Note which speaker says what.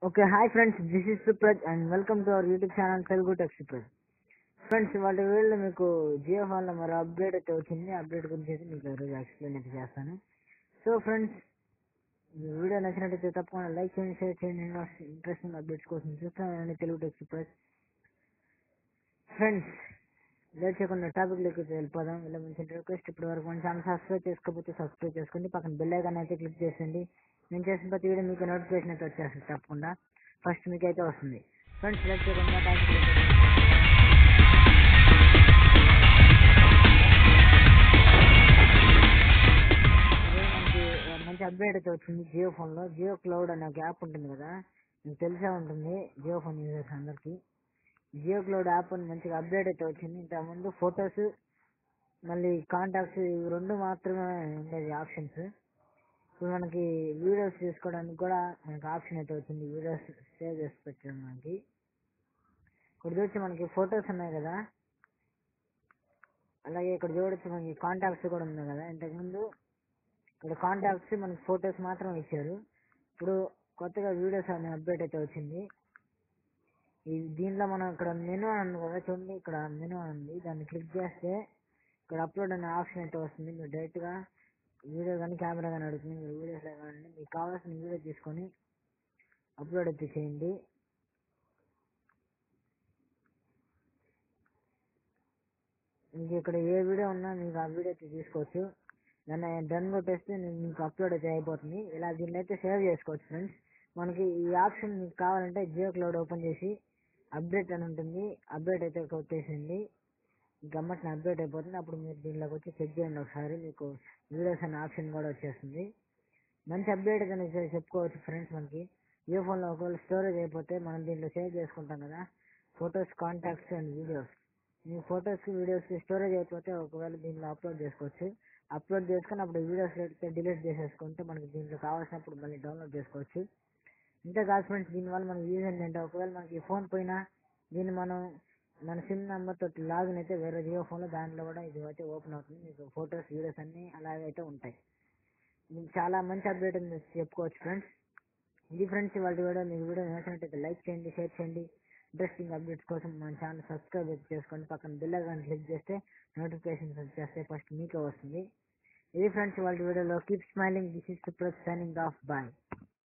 Speaker 1: okay hi friends this is Supraj and welcome to our YouTube channel Telugu tech Supraj friends వాళ్ళ వీళ్ళు మీకు జియో ఫోన్లో మరో అప్డేట్ అయితే వచ్చింది అప్డేట్ గురించి అయితే మీకు ఈరోజు ఎక్స్ప్లెయిన్ అయితే చేస్తాను సో ఫ్రెండ్స్ ఈ వీడియో నచ్చినట్టయితే తప్పకుండా లైక్ చేయండి షేర్ చేయండి ఇంట్రెస్టింగ్ అప్డేట్స్ కోసం చూస్తాను Telugu tech Supraj friends late చేయకుండా టాపిక్ లెక్క వెళ్ళిపోదాం ఇలా మంచి రిక్వెస్ట్ ఇప్పటి వరకు మన ఛానల్ సబ్స్క్రైబ్ చేసుకోకపోతే సబ్స్క్రైబ్ చేసుకోండి పక్కన బెల్ ఐకాన్ అయితే క్లిక్ చేసేయండి నేను చేసిన ప్రతి వీడియో మీకు నోటిఫికేషన్ అయితే వచ్చేస్తుంది తప్పకుండా ఫస్ట్ మీకు అయితే వస్తుంది ఫ్రెండ్స్ లేట్ చేయకుండా టాపిక్ మనకి మంచి అప్డేట్ అయితే వచ్చింది జియో ఫోన్లో జియో క్లౌడ్ అనే ఒక యాప్ ఉంటుంది కదా మీకు తెలిసే ఉంటుంది జియో ఫోన్ యూజర్స్ అందరికీ జియో క్లౌడ్ యాప్ అని మంచిగా అప్డేట్ అయితే వచ్చింది ఇంతకుముందు ఫొటోస్ మళ్ళీ కాంటాక్ట్స్ ఇవి రెండు మాత్రమే ఉండేది ఆప్షన్స్ ఇప్పుడు మనకి వీడియోస్ తీసుకోవడానికి కూడా మనకి ఆప్షన్ అయితే వచ్చింది వీడియోస్ సేవ్ చేసి పెట్టడం మనకి ఇక్కడ చూసి మనకి ఫొటోస్ ఉన్నాయి కదా అలాగే ఇక్కడ చూడొచ్చు మనకి కాంటాక్ట్స్ కూడా ఉన్నాయి కదా ఇంతకుముందు ఇక్కడ కాంటాక్ట్స్ మనకి ఫొటోస్ మాత్రం ఇచ్చారు ఇప్పుడు కొత్తగా వీడియోస్ అనే అప్డేట్ అయితే వచ్చింది ఈ దీంట్లో మనం ఇక్కడ మెనూ అని ఉంది కదా చూడండి ఇక్కడ మెనూ అని ఉంది దాన్ని క్లిక్ చేస్తే ఇక్కడ అప్లోడ్ అనే ఆప్షన్ అయితే వస్తుంది మీరు డైరెక్ట్గా వీడియో కానీ కెమెరా కానీ అడుగుతుంది మీరు వీడియోస్లో కానీ మీకు కావాల్సిన వీడియో తీసుకొని అప్లోడ్ అయితే చేయండి మీకు ఇక్కడ ఏ వీడియో ఉన్నా మీకు ఆ వీడియో అయితే తీసుకోవచ్చు దాన్ని డన్ కొట్టేస్తే నేను మీకు అప్లోడ్ అయితే అయిపోతుంది ఇలా దీన్ని అయితే సేవ్ చేసుకోవచ్చు ఫ్రెండ్స్ మనకి ఈ ఆప్షన్ మీకు కావాలంటే జియో క్లౌడ్ ఓపెన్ చేసి అప్డేట్ అని ఉంటుంది అప్డేట్ అయితే కొట్టేసింది గమ్మట్న అప్డేట్ అయిపోతుంది అప్పుడు మీరు దీనిలోకి వచ్చి చెక్ చేయండి ఒకసారి మీకు వీడియోస్ అనే ఆప్షన్ కూడా వచ్చేస్తుంది మంచి అప్డేట్ అని చెప్పుకోవచ్చు ఫ్రెండ్స్ మనకి ఏ ఫోన్లో ఒకవేళ స్టోరేజ్ అయిపోతే మనం దీంట్లో సేవ్ చేసుకుంటాం కదా ఫొటోస్ కాంటాక్ట్స్ అండ్ వీడియోస్ మీ ఫొటోస్కి వీడియోస్కి స్టోరేజ్ అయిపోతే ఒకవేళ దీంట్లో అప్లోడ్ చేసుకోవచ్చు అప్లోడ్ చేసుకొని అప్పుడు వీడియోస్ అయితే డిలీట్ చేసేసుకుంటే మనకి దీంట్లో కావాల్సినప్పుడు మళ్ళీ డౌన్లోడ్ చేసుకోవచ్చు ఇంతే కాదు ఫ్రెండ్స్ దీనివల్ల మనకి యూజ్ ఏంటంటే ఒకవేళ మనకి ఫోన్ పోయినా దీన్ని మనం మన సిమ్ నెంబర్ తోటి లాగిన్ అయితే వేరే జియో ఫోన్లో దాంట్లో కూడా ఇది అయితే ఓపెన్ అవుతుంది మీకు ఫొటోస్ వీడియోస్ అన్నీ అలాగే అయితే ఉంటాయి మీకు చాలా మంచి అప్డేట్ అని చెప్పుకోవచ్చు ఫ్రెండ్స్ ఇది ఫ్రెండ్స్ వాళ్ళ వీడియో మీకు వీడియో నచ్చినట్టయితే లైక్ చేయండి షేర్ చేయండి ఇంట్రెస్టింగ్ అప్డేట్స్ కోసం మన ఛానల్ సబ్స్క్రైబ్ చేసుకోండి పక్కన బెల్ ఐకాన్ క్లిక్ చేస్తే నోటిఫికేషన్స్ వచ్చేస్తే ఫస్ట్ మీకే వస్తుంది ఇది ఫ్రెండ్స్ వాళ్ళ వీడియోలో keep smiling this is two plus signing off bye